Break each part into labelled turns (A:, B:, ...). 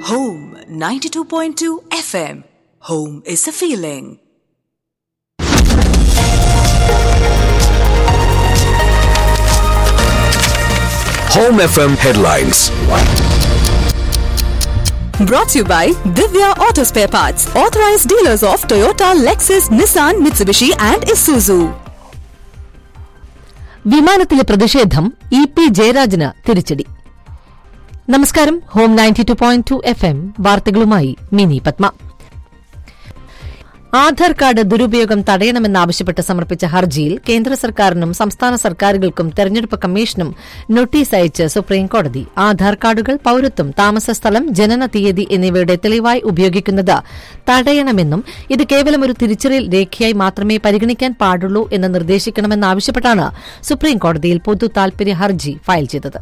A: Home 92.2 FM. Home is a feeling.
B: Home FM headlines.
A: Brought to you by Divya Auto Spare Parts, authorized dealers of Toyota, Lexus, Nissan, Mitsubishi, and Isuzu.
C: വിമാനത്തിലെ പ്രതിഷേധം E P ജയരാജന് തിരിച്ചടി നമസ്കാരം home ninety two point two F M വാർത്തകളുമായി Mini Padma Aadhaar card ദുരുപയോഗം തടയണമെന്നാവശ്യപ്പെട്ട് സമർപ്പിച്ച ഹർജിയിൽ കേന്ദ്ര സർക്കാരിനും സംസ്ഥാന സർക്കാരുകൾക്കും തെരഞ്ഞെടുപ്പ് കമ്മീഷനും നോട്ടീസ് അയച്ച് സുപ്രീംകോടതി ആധാർ കാർഡുകൾ പൌരത്വം താമസസ്ഥലം ജനന തീയതി എന്നിവയുടെ തെളിവായി ഉപയോഗിക്കുന്നത് തടയണമെന്നും ഇത് കേവലം ഒരു തിരിച്ചറിയൽ രേഖയായി മാത്രമേ പരിഗണിക്കാൻ പാടുള്ളൂ എന്ന് നിർദ്ദേശിക്കണമെന്നാവശ്യപ്പെട്ടാണ് സുപ്രീംകോടതിയിൽ പൊതു താൽപര്യ ഹർജി ഫയൽ ചെയ്തത്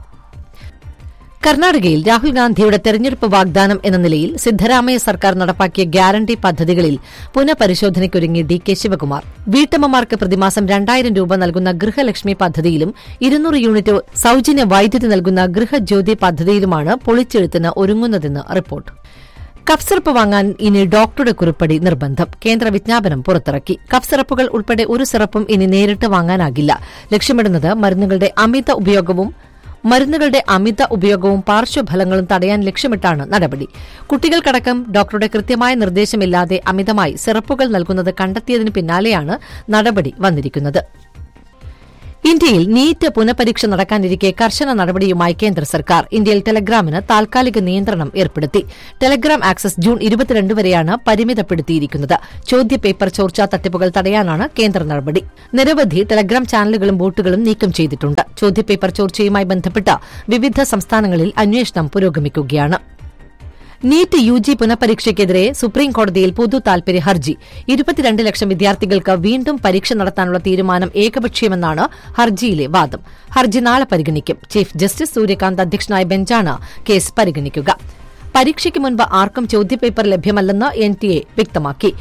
C: കർണാടകയിൽ രാഹുൽ ഗാന്ധിയുടെ തെരഞ്ഞെടുപ്പ് വാഗ്ദാനം എന്ന നിലയിൽ സിദ്ധരാമയ്യ സർക്കാർ നടപ്പാക്കിയ ഗ്യാരണ്ടി പദ്ധതികളിൽ പുനഃപരിശോധനയ്ക്കൊരുങ്ങി ഡി കെ ശിവകുമാർ വീട്ടമ്മമാർക്ക് പ്രതിമാസം രണ്ടായിരം രൂപ നൽകുന്ന ഗൃഹലക്ഷ്മി പദ്ധതിയിലും ഇരുന്നൂറ് യൂണിറ്റ് സൌജന്യ വൈദ്യുതി നൽകുന്ന ഗൃഹജ്യോതി പദ്ധതിയിലുമാണ് പൊളിച്ചെഴുത്തിന് ഒരുങ്ങുന്നതെന്ന് റിപ്പോർട്ട് കഫ് സിറപ്പ് വാങ്ങാൻ ഇനി ഡോക്ടറുടെ കുറിപ്പടി നിർബന്ധം കേന്ദ്ര വിജ്ഞാപനം പുറത്തിറക്കി കഫ് സിറപ്പുകൾ ഉൾപ്പെടെ ഒരു സിറപ്പും ഇനി നേരിട്ട് വാങ്ങാനാകില്ല ലക്ഷ്യമിടുന്നത് മരുന്നുകളുടെ അമിത ഉപയോഗവും മരുന്നുകളുടെ അമിത ഉപയോഗവും പാർശ്വഫലങ്ങളും തടയാൻ ലക്ഷ്യമിട്ടാണ് നടപടി കുട്ടികൾക്കടക്കം ഡോക്ടറുടെ കൃത്യമായ നിർദ്ദേശമില്ലാതെ അമിതമായി സിറപ്പുകൾ നൽകുന്നത് കണ്ടെത്തിയതിന് പിന്നാലെയാണ് നടപടി വന്നിരിക്കുന്നത് ഇന്ത്യയിൽ നീറ്റ് പുനഃപരീക്ഷ നടക്കാനിരിക്കെ കർശന നടപടിയുമായി കേന്ദ്ര സർക്കാർ ഇന്ത്യയിൽ ടെലഗ്രാമിന് താൽക്കാലിക നിയന്ത്രണം ഏർപ്പെടുത്തി ടെലഗ്രാം ആക്സസ് ജൂൺ ഇരുപത്തിരണ്ട് വരെയാണ് പരിമിതപ്പെടുത്തിയിരിക്കുന്നത് ചോദ്യപേപ്പർ ചോർച്ചാ തട്ടിപ്പുകൾ തടയാനാണ് കേന്ദ്ര നടപടി നിരവധി ടെലഗ്രാം ചാനലുകളും ബോട്ടുകളും നീക്കം ചെയ്തിട്ടുണ്ട് ചോദ്യപേപ്പർ ചോർച്ചയുമായി ബന്ധപ്പെട്ട് വിവിധ സംസ്ഥാനങ്ങളിൽ അന്വേഷണം പുരോഗമിക്കുകയാണ് നീറ്റ് യു ജി പുനഃപരീക്ഷയ്ക്കെതിരെ സുപ്രീംകോടതിയിൽ പൊതു താൽപര്യ ഹർജി ഇരുപത്തിരണ്ട് ലക്ഷം വിദ്യാർത്ഥികൾക്ക് വീണ്ടും പരീക്ഷ നടത്താനുള്ള തീരുമാനം ഏകപക്ഷീയമെന്നാണ് ഹർജിയിലെ വാദം ഹർജി നാളെ പരിഗണിക്കും ചീഫ് ജസ്റ്റിസ് സൂര്യകാന്ത് അധ്യക്ഷനായ ബെഞ്ചാണ് കേസ് പരിഗണിക്കുക പരീക്ഷയ്ക്ക് മുൻപ് ആർക്കും ചോദ്യപേപ്പർ ലഭ്യമല്ലെന്ന് എൻ ടി എ വ്യക്തമാക്കി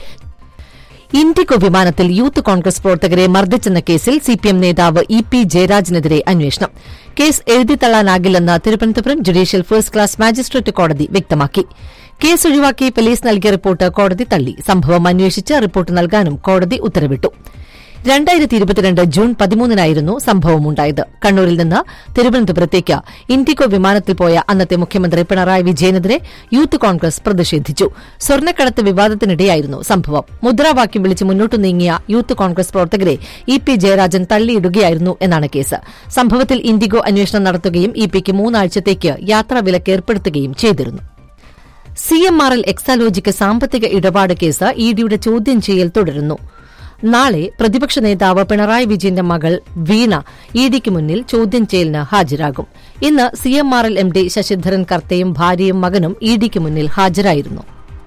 C: ഇൻഡിഗോ വിമാനത്തിൽ യൂത്ത് കോൺഗ്രസ് പ്രവർത്തകരെ മർദ്ദിച്ചെന്ന കേസിൽ സിപിഎം നേതാവ് ഇ പി ജയരാജനെതിരെ അന്വേഷണം കേസ് എഴുതിത്തള്ളാനാകില്ലെന്ന് Thiruvananthapuram judicial first class magistrate കോടതി വ്യക്തമാക്കി കേസ് ഒഴിവാക്കി പോലീസ് നൽകിയ റിപ്പോർട്ട് കോടതി തള്ളി സംഭവം അന്വേഷിച്ച് റിപ്പോർട്ട് നൽകാനും കോടതി ഉത്തരവിട്ടു രണ്ടായിരത്തി ഇരുപത്തിരണ്ട് ജൂൺ പതിമൂന്നിനായിരുന്നു സംഭവമുണ്ടായത് കണ്ണൂരിൽ നിന്ന് തിരുവനന്തപുരത്തേക്ക് ഇൻഡിഗോ വിമാനത്തിൽ പോയ അന്നത്തെ മുഖ്യമന്ത്രി പിണറായി വിജയനെതിരെ യൂത്ത് കോൺഗ്രസ് പ്രതിഷേധിച്ചു സ്വർണ്ണക്കടത്ത് വിവാദത്തിനിടെയായിരുന്നു സംഭവം മുദ്രാവാക്യം വിളിച്ച് മുന്നോട്ടു നീങ്ങിയ യൂത്ത് കോൺഗ്രസ് പ്രവർത്തകരെ ഇ പി ജയരാജൻ തള്ളിയിടുകയായിരുന്നു എന്നാണ് കേസ് സംഭവത്തിൽ ഇൻഡിഗോ അന്വേഷണം നടത്തുകയും ഇ പിക്ക് മൂന്നാഴ്ചത്തേക്ക് യാത്രാവിലക്ക് ഏർപ്പെടുത്തുകയും ചെയ്തിരുന്നു C M R L Exalogic സാമ്പത്തിക ഇടപാട് കേസ് ഇഡിയുടെ ചോദ്യം ചെയ്യൽ തുടരുന്നു നാളെ പ്രതിപക്ഷ നേതാവ് പിണറായി വിജയന്റെ മകൾ വീണ ഇഡിക്ക് മുന്നിൽ ചോദ്യം ചെയ്യലിന് ഹാജരാകും ഇന്ന് C M R L M D Sasidharan കർത്തയും ഭാര്യയും മകനും ഇഡിക്ക് മുന്നിൽ ഹാജരായിരുന്നു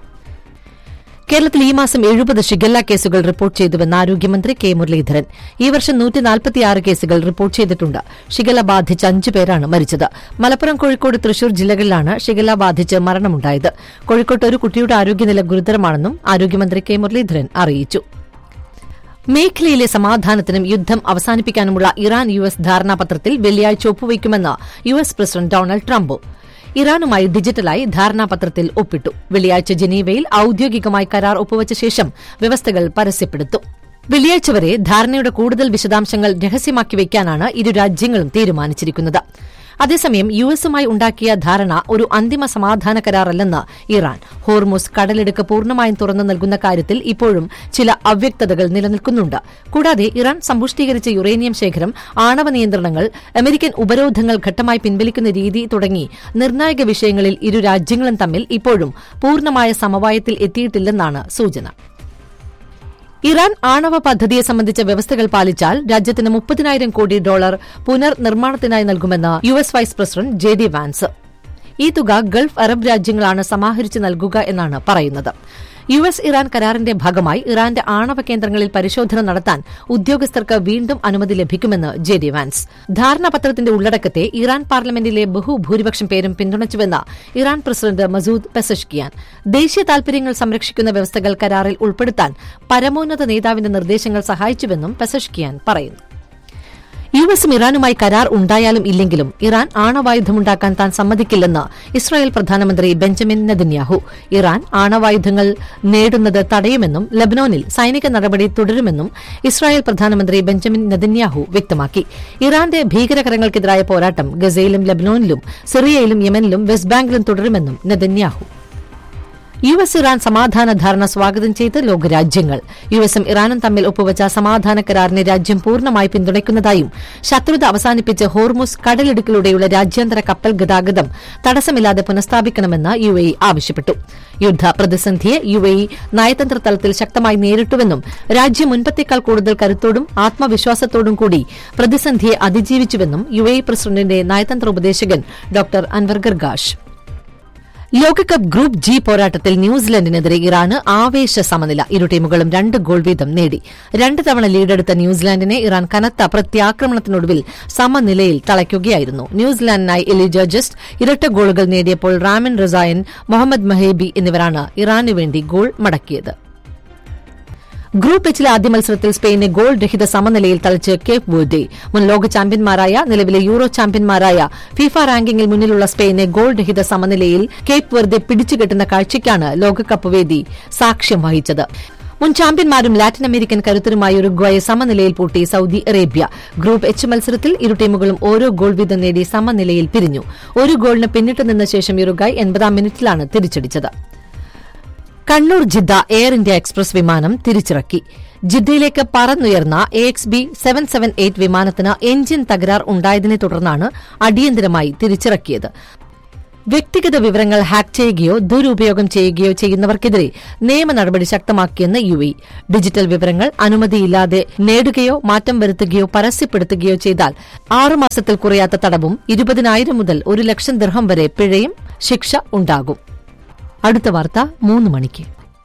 C: കേരളത്തിൽ ഈ മാസം എഴുപത് ഷിഗല്ല കേസുകൾ റിപ്പോർട്ട് ചെയ്തുവെന്ന് ആരോഗ്യമന്ത്രി കെ മുരളീധരൻ ഈ വർഷം നൂറ്റിനാൽപ്പത്തിയാറ് കേസുകൾ റിപ്പോർട്ട് ചെയ്തിട്ടുണ്ട് ഷിഗല്ല ബാധിച്ച് അഞ്ചു പേരാണ് മരിച്ചത് മലപ്പുറം കോഴിക്കോട് തൃശൂർ ജില്ലകളിലാണ് ഷിഗല്ല ബാധിച്ച് മരണമുണ്ടായത് കോഴിക്കോട്ട് ഒരു കുട്ടിയുടെ ആരോഗ്യനില ഗുരുതരമാണെന്നും ആരോഗ്യമന്ത്രി കെ മുരളീധരൻ അറിയിച്ചു മേഖലയിലെ സമാധാനത്തിനും യുദ്ധം അവസാനിപ്പിക്കാനുമുള്ള ഇറാൻ യു എസ് ധാരണാപത്രത്തിൽ വെള്ളിയാഴ്ച ഒപ്പുവയ്ക്കുമെന്ന് U S president Donald Trump ഇറാനുമായി ഡിജിറ്റലായി ധാരണാപത്രത്തിൽ ഒപ്പിട്ടു വെള്ളിയാഴ്ച ജനീവയിൽ ഔദ്യോഗികമായി കരാർ ഒപ്പുവച്ച ശേഷം വ്യവസ്ഥകൾ പരസ്യപ്പെടുത്തും വെള്ളിയാഴ്ച വരെ ധാരണയുടെ കൂടുതൽ വിശദാംശങ്ങൾ രഹസ്യമാക്കി വയ്ക്കാനാണ് ഇരു രാജ്യങ്ങളും തീരുമാനിച്ചിരിക്കുന്നത് അതേസമയം യു എസുമായി ഉണ്ടാക്കിയ ധാരണ ഒരു അന്തിമ സമാധാന കരാറല്ലെന്ന് ഇറാൻ ഹോർമുസ് കടലിടുക്ക് പൂർണ്ണമായും തുറന്നു നൽകുന്ന കാര്യത്തിൽ ഇപ്പോഴും ചില അവ്യക്തതകൾ നിലനിൽക്കുന്നുണ്ട് കൂടാതെ ഇറാൻ സമ്പുഷ്ടീകരിച്ച യുറേനിയം ശേഖരം ആണവ നിയന്ത്രണങ്ങൾ അമേരിക്കൻ ഉപരോധങ്ങൾ ഘട്ടമായി പിൻവലിക്കുന്ന രീതി തുടങ്ങി നിർണായക വിഷയങ്ങളിൽ ഇരു രാജ്യങ്ങളും തമ്മിൽ ഇപ്പോഴും പൂർണ്ണമായ സമവായത്തിൽ എത്തിയിട്ടില്ലെന്നാണ് സൂചന ഇറാൻ ആണവ പദ്ധതിയെ സംബന്ധിച്ച വ്യവസ്ഥകൾ പാലിച്ചാൽ രാജ്യത്തിന് മുപ്പതിനായിരം കോടി ഡോളർ പുനർനിർമ്മാണത്തിനായി നൽകുമെന്ന് U S vice president J D Vance ഈ തുക ഗൾഫ് അറബ് രാജ്യങ്ങളാണ് സമാഹരിച്ച് നൽകുക എന്നാണ് പറയുന്നത് യു എസ് ഇറാൻ കരാറിന്റെ ഭാഗമായി ഇറാന്റെ ആണവ കേന്ദ്രങ്ങളിൽ പരിശോധന നടത്താൻ ഉദ്യോഗസ്ഥർക്ക് വീണ്ടും അനുമതി ലഭിക്കുമെന്ന് ജെ ഡി വാൻസ് ധാരണാപത്രത്തിന്റെ ഉള്ളടക്കത്തെ ഇറാൻ പാർലമെന്റിലെ ബഹുഭൂരിപക്ഷം പേരും പിന്തുണച്ചുവെന്ന് ഇറാൻ പ്രസിഡന്റ് മസൂദ് പെസഷ്കിയാൻ ദേശീയ താൽപര്യങ്ങൾ സംരക്ഷിക്കുന്ന വ്യവസ്ഥകൾ കരാറിൽ ഉൾപ്പെടുത്താൻ പരമോന്നത നേതാവിന്റെ നിർദ്ദേശങ്ങൾ സഹായിച്ചുവെന്നും പെസഷ്കിയാൻ പറയുന്നു യു എസും ഇറാനുമായി കരാർ ഉണ്ടായാലും ഇല്ലെങ്കിലും ഇറാൻ ആണവായുധമുണ്ടാക്കാൻ താൻ സമ്മതിക്കില്ലെന്ന് ഇസ്രായേൽ പ്രധാനമന്ത്രി ബെഞ്ചമിൻ നെതന്യാഹു ഇറാൻ ആണവായുധങ്ങൾ നേടുന്നത് തടയുമെന്നും ലബനോനിൽ സൈനിക നടപടി തുടരുമെന്നും ഇസ്രായേൽ പ്രധാനമന്ത്രി ബെഞ്ചമിൻ നെതന്യാഹു വ്യക്തമാക്കി ഇറാന്റെ ഭീകരകരങ്ങൾക്കെതിരായ പോരാട്ടം ഗസയിലും ലബനോനിലും സിറിയയിലും യമനിലും വെസ്റ്റ് ബാങ്കിലും തുടരുമെന്നും നെതന്യാഹു യു എസ് ഇറാൻ സമാധാന ധാരണ സ്വാഗതം ചെയ്ത് ലോകരാജ്യങ്ങൾ യു എസും ഇറാനും തമ്മിൽ ഒപ്പുവച്ച സമാധാന കരാറിനെ രാജ്യം പൂർണ്ണമായി പിന്തുണയ്ക്കുന്നതായും ശത്രുത അവസാനിപ്പിച്ച് ഹോർമുസ് കടലിടുക്കിലൂടെയുള്ള രാജ്യാന്തര കപ്പൽ ഗതാഗതം തടസ്സമില്ലാതെ പുനഃസ്ഥാപിക്കണമെന്ന് യു എ ആവശ്യപ്പെട്ടു യുദ്ധ പ്രതിസന്ധിയെ യു എ നയതന്ത്ര തലത്തിൽ ശക്തമായി നേരിട്ടുവെന്നും രാജ്യം മുൻപത്തേക്കാൾ കൂടുതൽ കരുത്തോടും ആത്മവിശ്വാസത്തോടും കൂടി പ്രതിസന്ധിയെ അതിജീവിച്ചുവെന്നും യു എ പ്രസിഡന്റിന്റെ നയതന്ത്ര ഉപദേശകൻ ഡോക്ടർ അൻവർ ഗർഗാഷ് ലോകകപ്പ് ഗ്രൂപ്പ് ജി പോരാട്ടത്തിൽ ന്യൂസിലൻഡിനെതിരെ ഇറാന് ആവേശ സമനില ഇരു ടീമുകളും രണ്ട് ഗോൾ വീതം നേടി രണ്ട് തവണ ലീഡെടുത്ത ന്യൂസിലാൻഡിനെ ഇറാൻ കനത്ത പ്രത്യാക്രമണത്തിനൊടുവിൽ സമനിലയിൽ തളയ്ക്കുകയായിരുന്നു ന്യൂസിലാൻഡിനായി എലിജ ജസ്റ്റ് ഇരട്ട ഗോളുകൾ നേടിയപ്പോൾ റാമിൻ റസായൻ മുഹമ്മദ് മഹേബി എന്നിവരാണ് ഇറാനു വേണ്ടി ഗോൾ മടക്കിയത് ഗ്രൂപ്പ് എച്ചിലെ ആദ്യ മത്സരത്തിൽ സ്പെയിനെ ഗോൾ രഹിത സമനിലയിൽ തളിച്ച് കേപ്പ് വേർഡെ മുൻ ലോക ചാമ്പ്യന്മാരായ നിലവിലെ യൂറോ ചാമ്പ്യന്മാരായ ഫിഫ റാങ്കിങ്ങിൽ മുന്നിലുള്ള സ്പെയിനെ ഗോൾ രഹിത സമനിലയിൽ കേപ്പ് വെർദെ പിടിച്ചുകെട്ടുന്ന കാഴ്ചയ്ക്കാണ് ലോകകപ്പ് വേദി സാക്ഷ്യം വഹിച്ചത് മുൻ ചാമ്പ്യന്മാരും ലാറ്റിൻ അമേരിക്കൻ കരുത്തരുമായ ഉറുഗ്വായെ സമനിലയിൽ പൂട്ടി സൌദി അറേബ്യ ഗ്രൂപ്പ് എച്ച് മത്സരത്തിൽ ഇരു ടീമുകളും ഓരോ ഗോൾ വീതം നേടി സമനിലയിൽ പിരിഞ്ഞു ഒരു ഗോളിന് പിന്നിട്ട് നിന്ന ശേഷം ഉറുഗ്വായ് എൺപതാം മിനിറ്റിലാണ് തിരിച്ചടിച്ചത് കണ്ണൂർ ജിദ്ദ എയർ ഇന്ത്യ എക്സ്പ്രസ് വിമാനം തിരിച്ചിറക്കി ജിദ്ദയിലേക്ക് പറന്നുയർന്ന A X B seven seven eight വിമാനത്തിന് എഞ്ചിൻ തകരാർ ഉണ്ടായതിനെ തുടർന്നാണ് അടിയന്തരമായി തിരിച്ചിറക്കിയത് വ്യക്തിഗത വിവരങ്ങൾ ഹാക്ക് ചെയ്യുകയോ ദുരുപയോഗം ചെയ്യുകയോ ചെയ്യുന്നവർക്കെതിരെ നിയമ നടപടി ശക്തമാക്കിയെന്ന് യു എ ഡിജിറ്റൽ വിവരങ്ങൾ അനുമതിയില്ലാതെ നേടുകയോ മാറ്റം വരുത്തുകയോ പരസ്യപ്പെടുത്തുകയോ ചെയ്താൽ ആറുമാസത്തിൽ കുറയാത്ത തടവും ഇരുപതിനായിരം മുതൽ ഒരു ലക്ഷം ദിർഹം വരെ പിഴയും ശിക്ഷ ഉണ്ടാകും അടുത്ത വാർത്ത മൂന്ന് മണിക്ക്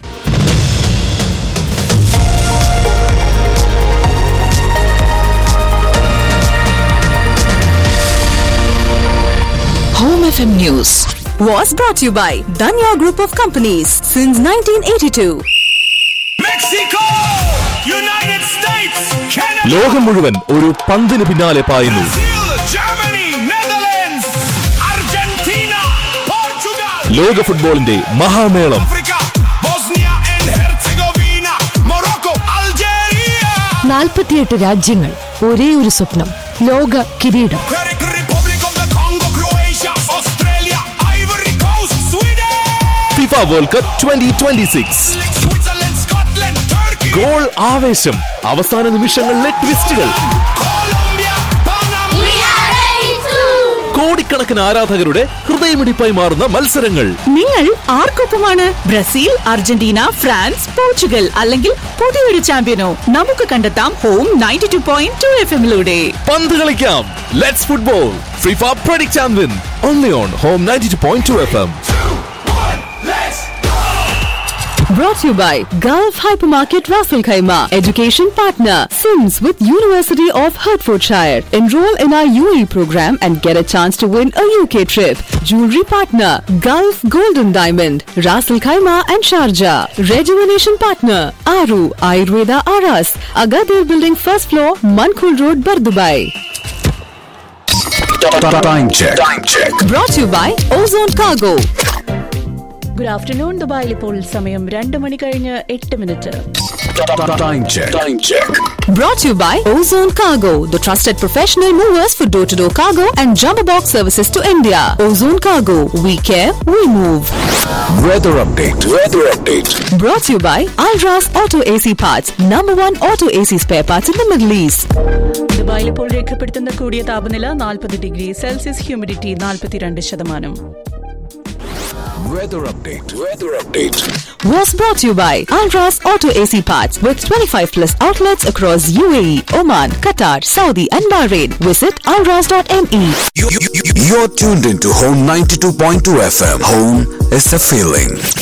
A: Home FM News was brought to you by Danya Group of Companies since 1982.
B: Mexico!
D: United States, Canada,
B: ലോകം മുഴുവൻ ഒരു പന്തിന് പിന്നാലെ പായുന്നു
D: Brazil, Germany, Netherlands, Argentina, Portugal,
B: ലോക ഫുട്ബോളിന്റെ മഹാമേളം
D: Africa, Bosnia and Herzegovina, Morocco, Algeria,
C: നാൽപ്പത്തിയെട്ട് രാജ്യങ്ങൾ ഒരേ ഒരു സ്വപ്നം ലോക കിരീടം
D: Czech Republic of the Congo, Croatia, Australia, Ivory Coast, Sweden,
B: FIFA world cup twenty twenty six
D: Switzerland, Scotland, Turkey,
B: goal ആവേശം അവസാന നിമിഷങ്ങളിലെ ട്വിസ്റ്റുകൾ
D: Colombia, Panama.
B: കോടിക്കണക്കിന് ആരാധകരുടെ ഹൃദയമിടിപ്പായി മാറുന്ന മത്സരങ്ങൾ
A: നിങ്ങൾ ആർക്കൊപ്പമാണ് ബ്രസീൽ അർജന്റീന ഫ്രാൻസ് പോർച്ചുഗൽ അല്ലെങ്കിൽ പുതിയൊരു ചാമ്പ്യനോ നമുക്ക് കണ്ടെത്താം home ninety two point two F എമ്മിലൂടെ
B: പന്ത് കളിക്കാം let's football FIFA predict champion only on home ninety two point two F M
A: Brought to you by Gulf Hypermarket Raffle Khaima, education partner, Sims with University of Hertfordshire. Enroll in our UAE program and get a chance to win a UK trip. Jewelry partner, Gulf Golden Diamond, Raffle Khaima and Sharjah. Rejuvenation partner, Aru Ayurveda Aras, Agadir Building first floor, Mankul Road, Bardubai.
B: Time check time check
A: Brought to you by Ozone Cargo.
E: Good afternoon ദുബായിൽ ഇപ്പോൾ സമയം രണ്ട് മണി കഴിഞ്ഞ് എട്ട് minute
B: time check time check
A: Brought to you by Ozone Cargo, the trusted professional movers for door to door cargo and jumbo box services to India. Ozone Cargo, we care, we move.
B: Weather update weather update
A: Brought to you by Alras Auto AC Parts, number one auto AC spare parts in the Middle East.
E: ദുബായിൽ ഇപ്പോൾ രേഖപ്പെടുത്തുന്ന കൂടിയ താപനില നാൽപ്പത് degree Celsius humidity നാൽപ്പത്തിരണ്ട് ശതമാനം
B: weather update weather update
A: Was brought to you by Alras Auto AC Parts with 25 plus outlets across UAE, Oman, Qatar, Saudi, and Bahrain. Visit alras.me.
B: You're tuned into Home 92.2 FM. Home is a feeling.